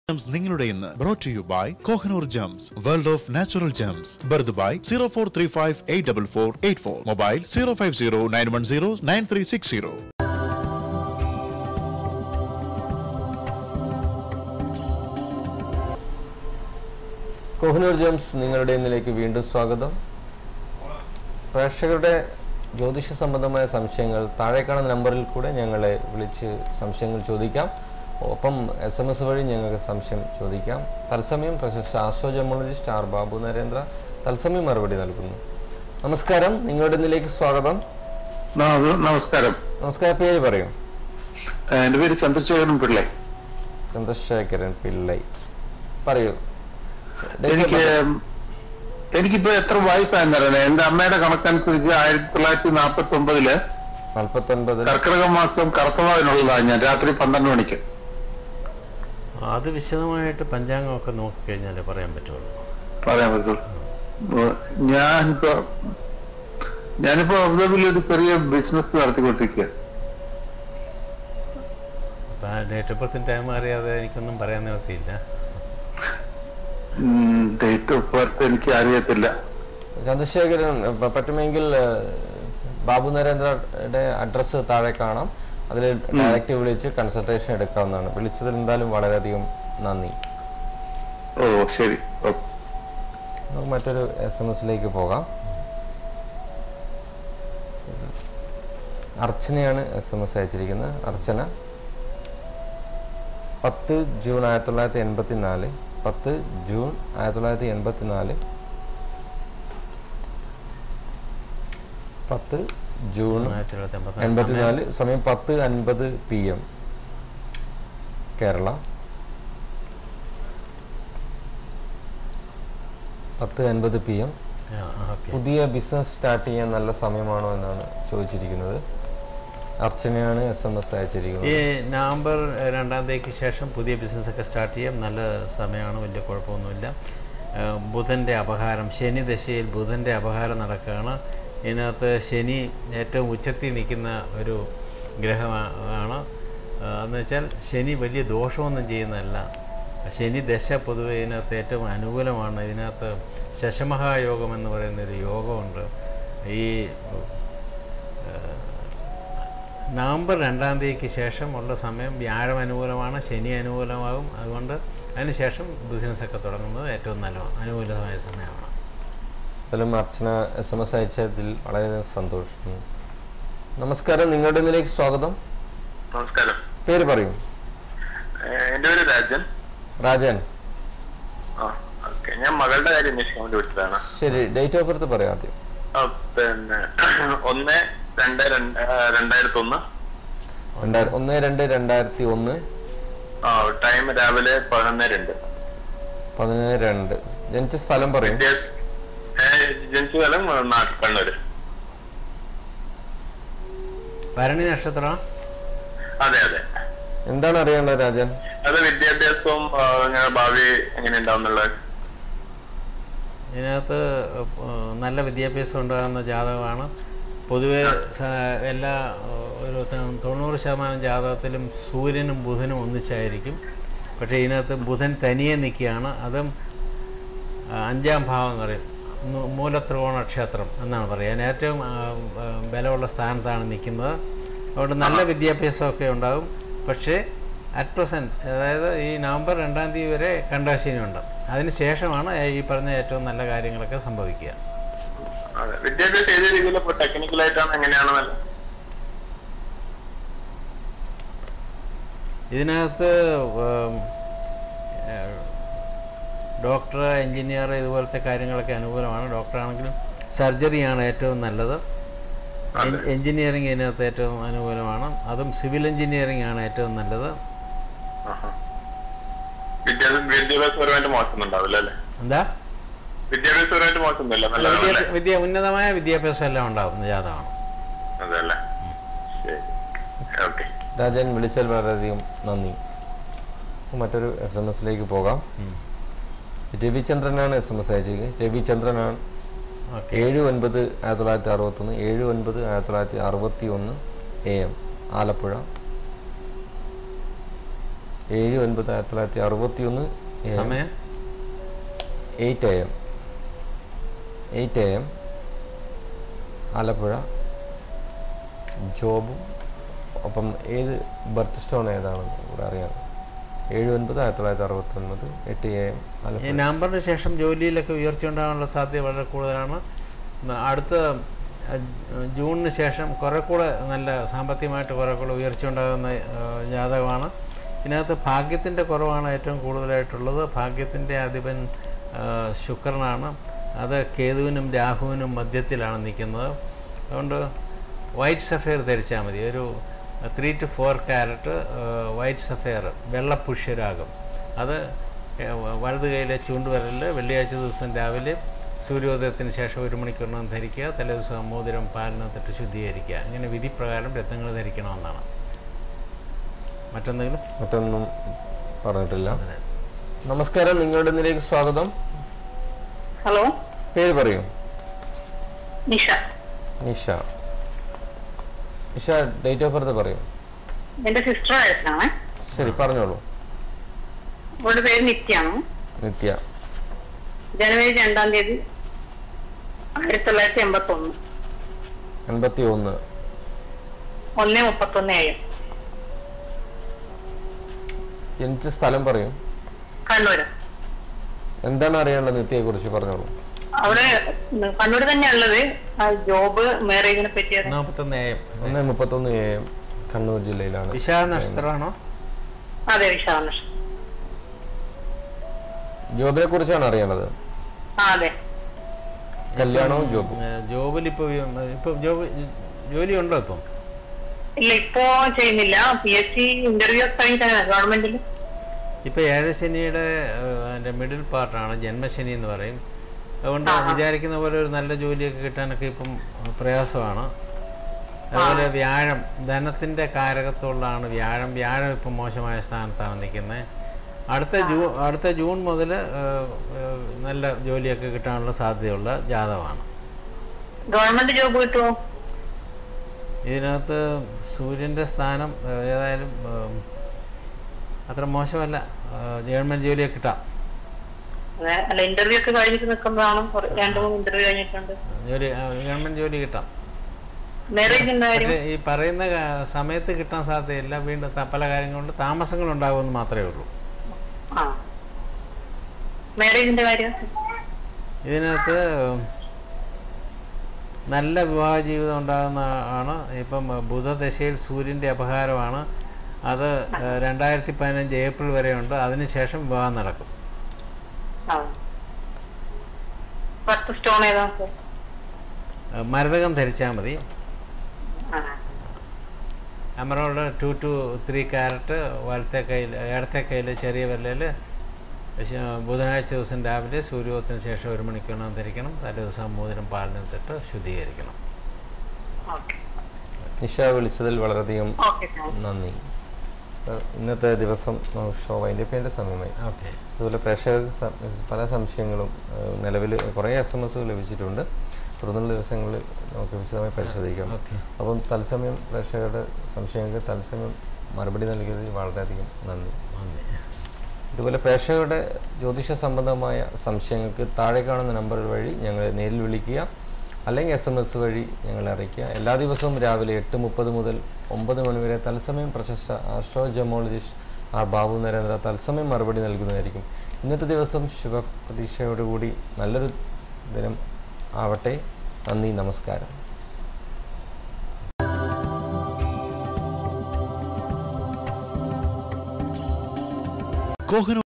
Gems നിങ്ങളുടെ ഇന്ന് brought you by Kohinoor gems world of natural gems Bur Dubai zero four three five eight double four eight four mobile zero five zero nine one zero nine three six zero Kohinoor gems നിങ്ങളുടെ ഇന്നിലേക്ക് വീണ്ടും സ്വാഗതം പ്രേക്ഷകരുടെ ജ്യോതിഷ സംബന്ധമായ സംശയങ്ങൾ താഴെ കാണുന്ന നമ്പറിൽ കൂടെ ഞങ്ങളെ വിളിച്ച് സംശയങ്ങൾ ചോദിക്കാം ഒപ്പം എസ് എം എസ് വഴി ഞങ്ങൾക്ക് സംശയം ചോദിക്കാം തത്സമയം പ്രശസ്ത ആസ്ട്രോജമോളജിസ്റ്റ് ആർ ബാബു നരേന്ദ്ര തത്സമയം മറുപടി നൽകുന്നു നമസ്കാരം നിങ്ങളുടെ ഇന്നിലേക്ക് സ്വാഗതം ന- നമസ്കാരം നമസ്കാരം പേര് പറയൂ ഏഹ് എന്റെ പേര് ചന്ദ്രശേഖരൻ പിള്ളை ചന്ദ്രശേഖരൻ പിള്ളൈ പറയൂ എനിക്ക് എനിക്കിപ്പോ എത്ര വയസ്സായെന്ന് അറിയണേ എന്റെ അമ്മയുടെ കണക്കനുസരിച്ച് ആയിരത്തി തൊള്ളായിരത്തി നാൽപ്പത്തി ഒമ്പതില് നാൽപ്പത്തൊൻപതിൽ കർക്കിടക മാസം കർത്തവാവിനുള്ളതാണ് ഞാൻ രാത്രി പന്ത്രണ്ട് മണിക്ക് അത് വിശദമായിട്ട് പഞ്ചാംഗമൊക്കെ നോക്കിക്കഴിഞ്ഞാലേ പറയാൻ പറ്റുള്ളൂ പറയാൻ പറ്റുള്ളൂ ഏഹ് ഞാനിപ്പോ ഞാനിപ്പോ അബുദാബിയിൽ ഒരു ചെറിയ ബിസിനസ് നടത്തിക്കൊണ്ടിരിക്കുക അപ്പം ആ ഡേറ്റ് ഓഫ് ബർത്തിൻ്റെ ടൈം അറിയാതെ എനിക്കൊന്നും പറയാൻ നിവർത്തിയില്ല ഡേറ്റ് ഓഫ് ബർത്ത് എനിക്ക് അറിയത്തില്ല ചന്ദ്രശേഖരൻ പ- പറ്റുമെങ്കിൽ ഏഹ്, ബാബു നരേന്ദ്രയുടെ അഡ്രസ്സ് താഴെ കാണാം അതിൽ ഡയറക്റ്റ് വിളിച്ച് കൺസൾട്ടേഷൻ എടുക്കാവുന്നതാണ് വിളിച്ചതിൽ എന്തായാലും വളരെയധികം നന്ദി ഓ ശരി ഓ നമുക്ക് മറ്റൊരു എസ് എം എസിലേക്ക് പോകാം അർച്ചനയാണ് എസ് എം എസ് അയച്ചിരിക്കുന്നത് അർച്ചന പത്ത് ജൂൺ ആയിരത്തി തൊള്ളായിരത്തി എൺപത്തി നാല് പത്ത് ജൂൺ ആയിരത്തി തൊള്ളായിരത്തി എൺപത്തി നാല് പത്ത് ജൂൺ ആയിരത്തി തൊള്ളായിരത്തി എൺപത്തി എൺപത്തിനാല് സമയം പത്ത് അൻപത് പി എം കേരള പത്ത് അൻപത് പി എം ഓക്കെ പുതിയ ബിസിനസ് സ്റ്റാർട്ട് ചെയ്യാൻ നല്ല സമയമാണോ എന്നാണ് ചോദിച്ചിരിക്കുന്നത് അർച്ചനയാണ് എസ് എം എസ് ഈ അയച്ചിരിക്കുന്നത് നവംബർ രണ്ടാം തീയതിക്ക് ശേഷം പുതിയ ബിസിനസ്സൊക്കെ സ്റ്റാർട്ട് ചെയ്യാം നല്ല സമയമാണ് വലിയ കുഴപ്പമൊന്നുമില്ല ആ, ബുധൻ്റെ അപഹാരം ശനി ദശയിൽ ബുധൻ്റെ അപഹാരം നടക്കുകയാണ് ഇതിനകത്ത് ശനി ഏറ്റവും ഉച്ചത്തിൽ നിൽക്കുന്ന ഒരു ഗ്രഹമാണ് എന്ന് വെച്ചാൽ ശനി വലിയ ദോഷമൊന്നും ചെയ്യുന്നതല്ല ശനി ദശ പൊതുവെ ഇതിനകത്ത് ഏറ്റവും അനുകൂലമാണ് ഇതിനകത്ത് ശശമഹായോഗം എന്ന് പറയുന്നൊരു യോഗമുണ്ട് ഈ നവംബർ രണ്ടാം തീയതിക്ക് ശേഷം ഉള്ള സമയം വ്യാഴം അനുകൂലമാണ് ശനി അനുകൂലമാകും അതുകൊണ്ട് അതിനുശേഷം ബിസിനസ്സൊക്കെ തുടങ്ങുന്നത് ഏറ്റവും നല്ല അനുകൂലമായ സമയമാണ് എന്തായാലും അർച്ചന എസ് എം എസ് അയച്ചതിൽ വളരെയധികം സന്തോഷം നമസ്കാരം നിങ്ങളുടെ ഇതിലേക്ക് സ്വാഗതം നമസ്കാരം പേര് പറയൂ ഏഹ് എന്റെ പേര് രാജൻ രാജൻ ആ ഓക്കെ ഞാൻ മകളുടെ കാര്യം അന്വേഷിക്കാൻ വേണ്ടി വിട്ടതാണ് ശരി ഡേറ്റ് ഓഫ് ബർത്ത് പറയാം ആദ്യം ആ, പിന്നെ ഒന്ന് രണ്ട് രണ്ട് ആ, രണ്ടായിരത്തി ഒന്ന് രണ്ടായിരം ഒന്ന് രണ്ട് രണ്ടായിരത്തി ഒന്ന് ആ ടൈം രാവിലെ പതിനൊന്ന് രണ്ട് പതിനേഴ് രണ്ട് ജനിച്ച സ്ഥലം പറയും വിദ്യാ- ഏ, ജനിച്ച സ്ഥലം നാട്ടിൽ കണ്ണൂര് ഭരണി നക്ഷത്രം അതെ അതെ എന്താണ് അറിയേണ്ടത് രാജൻ അത് വിദ്യാഭ്യാസവും ആ, ഇങ്ങനെ ഭാവി എങ്ങനെ ഉണ്ടാവുന്നുള്ളത് ഇതിനകത്ത് ഏഹ്, നല്ല വിദ്യാഭ്യാസം ഉണ്ടാകുന്ന ജാതകമാണ് പൊതുവെ സ- എല്ലാ ഏഹ്, ഒരു ത- തൊണ്ണൂറ് ശതമാനം ജാതകത്തിലും സൂര്യനും ബുധനും ഒന്നിച്ചായിരിക്കും പക്ഷേ ഇതിനകത്ത് ബുധൻ തനിയെ നിൽക്കുകയാണ് അതും ആ, അഞ്ചാം ഭാവം എന്ന് പറയും മൂ- മൂലത്രികോണ ക്ഷേത്രം എന്നാണ് പറയുക അതിന് ഏറ്റവും ആ, ആ, ബലമുള്ള സ്ഥാനത്താണ് നിൽക്കുന്നത് അതുകൊണ്ട് നല്ല വിദ്യാഭ്യാസമൊക്കെ ഉണ്ടാകും പക്ഷേ അറ്റ് പ്രസൻറ്റ് അതായത് ഈ നവംബർ രണ്ടാം തീയതി വരെ കണ്ടാശീനുണ്ട് അതിന് ശേഷമാണ് ഈ പറഞ്ഞ ഏറ്റവും നല്ല കാര്യങ്ങളൊക്കെ സംഭവിക്കുക അതെ വിദ്യാഭ്യാസം ഏത് രീതിയിൽ ഇപ്പൊ ടെക്നിക്കലായിട്ടാണ് എങ്ങനെയാണെന്നല്ല ഇതിനകത്ത് ഉം, ഏഹ്, ഡോക്ടർ എഞ്ചിനീയർ ഇതുപോലത്തെ കാര്യങ്ങളൊക്കെ അനുകൂലമാണ് ഡോക്ടറാണെങ്കിലും സർജറിയാണ് ഏറ്റവും നല്ലത് എൻ- എഞ്ചിനീയറിംഗ് ഇതിനകത്ത് ഏറ്റവും അനുകൂലമാണ് അതും സിവിൽ എഞ്ചിനീയറിംഗ് ആണ് ഏറ്റവും നല്ലത് വിദ്യാഭ്യാസം വിദ്യാഭ്യാസപരമായിട്ട് മോശമൊന്നും ഉണ്ടാവില്ല അല്ലേ എന്താ വിദ്യാഭ്യാസപരമായിട്ട് മോശമൊന്നുമില്ല നല്ലതാണല്ലേ വിദ്യാഭ്യാസ വിദ്യ ഉന്നതമായ വിദ്യാഭ്യാസം എല്ലാം ഉണ്ടാകുന്ന ജാതകമാണ് അതല്ലേ ശരി ഓക്കെ രാജൻ വിളിച്ചാൽ വളരെയധികം നന്ദി മറ്റൊരു എസ് എം എസിലേക്ക് പോകാം രവിചന്ദ്രനാണ് എസ് എം എസ് അയച്ചിരിക്കുന്നത് രവിചന്ദ്രനാണ് ഓക്കെ ഏഴ് ഒൻപത് ആയിരത്തി തൊള്ളായിരത്തി അറുപത്തൊന്ന് ഏഴ് ഒൻപത് ആയിരത്തി തൊള്ളായിരത്തി അറുപത്തി ഒന്ന് എ എം ആലപ്പുഴ ഏഴ് ഒൻപത് ആയിരത്തി തൊള്ളായിരത്തി അറുപത്തി ഒന്ന് സമയം eight A M eight A M Alappuzha ജോബും ഒപ്പം ഏത് ബർത്ത് സ്റ്റോൺ ഏതാണെന്ന് ഇവിടെ അറിയാം ഏഴ് ഒൻപത് ആയിരത്തി തൊള്ളായിരത്തി അറുപത്തി ഒൻപത് എട്ട് എ എം ഈ ആലപ്പുഴ നമ്പറിന് ശേഷം ജോലിയിലൊക്കെ ഉയർച്ച ഉണ്ടാകാനുള്ള സാധ്യത വളരെ കൂടുതലാണ് ഉം, അടുത്ത അഹ്, ജൂണിന് ശേഷം കുറെ കൂടെ നല്ല സാമ്പത്തികമായിട്ട് കുറെ കൂടെ ഉയർച്ച ഉണ്ടാകുന്ന ഏഹ്, ജാതകമാണ് ഇതിനകത്ത് ഭാഗ്യത്തിൻ്റെ കുറവാണ് ഏറ്റവും കൂടുതലായിട്ടുള്ളത് ഭാഗ്യത്തിൻ്റെ അധിപൻ ഏഹ്, ശുക്രനാണ് അത് കേതുവിനും രാഹുവിനും മധ്യത്തിലാണ് നിൽക്കുന്നത് അതുകൊണ്ട് വൈറ്റ് സഫയർ ധരിച്ചാൽ മതി ഒരു three two four carat white sapphire വെള്ള പുഷ്യരാഗം അത് ഏഹ്, വ- വലത് കൈയിലെ ചൂണ്ടുവിരലിൽ വെള്ളിയാഴ്ച ദിവസം രാവിലെ സൂര്യോദയത്തിന് ശേഷം ഒരു മണിക്കൂറിനകം ധരിക്കുക തലേദിവസം മോതിരം പാലിനകത്തിട്ട് ശുദ്ധീകരിക്കുക ഇങ്ങനെ വിധിപ്രകാരം രത്നങ്ങൾ ധരിക്കണമെന്നാണ് മറ്റെന്തെങ്കിലും മറ്റൊന്നും പറഞ്ഞിട്ടില്ല നമസ്കാരം നിങ്ങളുടെ ഇതിലേക്ക് സ്വാഗതം ഹലോ പേര് പറയൂ Nisha Nisha Nisha date of birth പറയൂ എന്റെ സിസ്റ്റർ ആയിട്ടാണ് ശരി പറഞ്ഞോളൂ അവളുടെ പേര് നിത്യാണ് നിത്യ ജനുവരി രണ്ടാം തീയതി ആയിരത്തി തൊള്ളായിരത്തി എൺപത്തി ഒന്ന് എൺപത്തി ഒന്ന് ഒന്ന് മുപ്പത്തൊന്ന് ഏഴ് ജനിച്ച സ്ഥലം പറയും കണ്ണൂര് എന്താണ് അറിയാനുള്ളത് നിത്യയെ കുറിച്ച് പറഞ്ഞോളൂ അവിടെ കണ്ണൂർ തന്നെയുള്ളത് ആ ജോബ് മാരേജിനെ പറ്റി അറിയാം. നാൽപ്പത്തൊന്ന് എ എം ഒന്ന് മുപ്പത്തൊന്ന് എ എം കണ്ണൂർ ജില്ലയിലാണ് വിശാഖ നക്ഷത്രമാണോ അതെ വിശാല ജോബിനെ കുറിച്ചാണ് അറിയേണ്ടത് ആ അതെ കല്യാണവും ജോബും ഏഹ്, ജോബിൽ ഇപ്പോൾ ഇപ്പോൾ ജോബ് ജോലി ഉണ്ടോ ഇപ്പം ഇല്ല ഇപ്പോ ചെയ്യുന്നില്ല പി എസ് സി ഇന്റർവ്യൂ കഴിഞ്ഞിട്ടാണ് ഗവൺമെന്റിൽ ഇപ്പോൾ ഏഴശനിയുടെ അതിൻ്റെ മിഡിൽ പാർട്ടാണ് ജന്മശനി എന്ന് പറയും അതുകൊണ്ട് വിചാരിക്കുന്ന പോലെ ഒരു നല്ല ജോലിയൊക്കെ കിട്ടാനൊക്കെ ഇപ്പം പ്രയാസമാണ് അതുപോലെ വ്യാഴം ധനത്തിൻ്റെ കാരകത്തുള്ളതാണ് വ്യാഴം വ്യാഴം ഇപ്പം മോശമായ സ്ഥാനത്താണ് നിൽക്കുന്നത് അടുത്ത ജൂ അടുത്ത ജൂൺ മുതൽ നല്ല ജോലിയൊക്കെ കിട്ടാനുള്ള സാധ്യതയുള്ള ജാതകമാണ് ഗവൺമെന്റ് ജോബ് കിട്ടുമോ ഇതിനകത്ത് സൂര്യൻ്റെ സ്ഥാനം ഏഹ്, ഏതായാലും ഏഹ്, അത്ര മോശമല്ല ഏഹ്, ഗവൺമെൻറ് ജോലിയൊക്കെ കിട്ടാം അതെ അല്ല ഇന്റർവ്യൂ ഒക്കെ കഴിഞ്ഞിട്ട് നിൽക്കുന്നതാണ് കുറെ- രണ്ട് മൂന്ന് ഇന്റർവ്യൂ കഴിഞ്ഞിട്ടുണ്ട് ജോലി ഏഹ്, ഗവൺമെൻറ് ജോലി കിട്ടാം മാരേജിന്റെ കാര്യം പക്ഷേ ഈ പറയുന്ന കാ- സമയത്ത് കിട്ടാൻ സാധ്യതയില്ല വീണ്ടും ത- പല കാര്യങ്ങൾ കൊണ്ട് താമസങ്ങൾ ഉണ്ടാകുമെന്ന് മാത്രമേ ഉള്ളൂ ആ മാരേജിന്റെ കാര്യം ഇതിനകത്ത് നല്ല വിവാഹ ജീവിതം ഉണ്ടാകുന്ന ആണ് ഇപ്പം ബുധദശയിൽ സൂര്യൻ്റെ അപഹാരമാണ് അത് ഏഹ്, രണ്ടായിരത്തി പതിനഞ്ച് ഏപ്രിൽ വരെയുണ്ട് അതിനുശേഷം വിവാഹം നടക്കും ആ പത്ത് സ്റ്റോൺ ഏതാ ഏഹ്, മരതകം ധരിച്ചാൽ മതി ആ emerald two two three carat വലത്തെ കയ്യിൽ ഇടത്തെ കയ്യിൽ ചെറിയ വിരലിൽ ബുധനാഴ്ച ദിവസം രാവിലെ സൂര്യോദയത്തിന് ശേഷം ഒരു മണിക്കൂറിനകം ധരിക്കണം തലേ ദിവസം മോതിരം പാലിനകത്തിട്ട് ശുദ്ധീകരിക്കണം ഓക്കെ നിഷ വിളിച്ചതിൽ വളരെയധികം ഓക്കെ താങ്ക് നന്ദി ഏഹ് ഇന്നത്തെ ദിവസം ഷോ വൈൻഡപ്പിൻ്റെ സമയമായി ഓക്കെ അതുപോലെ പ്രേക്ഷകർക്ക് സം- പല സംശയങ്ങളും നിലവിൽ കുറേ എസ് എം എസ് ലഭിച്ചിട്ടുണ്ട് തുടർന്നുള്ള ദിവസങ്ങളിൽ നമുക്ക് വിശദമായി പരിശോധിക്കാം ഓക്കെ അപ്പം തത്സമയം പ്രേക്ഷകരുടെ സംശയങ്ങൾക്ക് തത്സമയം മറുപടി നൽകിയതിൽ വളരെയധികം നന്ദി നന്ദി ഇതുപോലെ പ്രേക്ഷകരുടെ ജ്യോതിഷ സംബന്ധമായ സംശയങ്ങൾക്ക് താഴെ കാണുന്ന നമ്പർ വഴി ഞങ്ങളെ നേരിൽ വിളിക്കുക അല്ലെങ്കിൽ എസ് എം എസ് വഴി ഞങ്ങളെ അറിയിക്കുക എല്ലാ ദിവസവും രാവിലെ എട്ട് മുപ്പത് മുതൽ ഒമ്പത് മണിവരെ തത്സമയം പ്രശസ്ത astro gemologist R Babu Narendra തത്സമയം മറുപടി നൽകുന്നതായിരിക്കും ഇന്നത്തെ ദിവസം ശുഭപ്രതീക്ഷയോടുകൂടി നല്ലൊരു ദിനം ആവട്ടെ നന്ദി നമസ്കാരം കോഹിനൂർ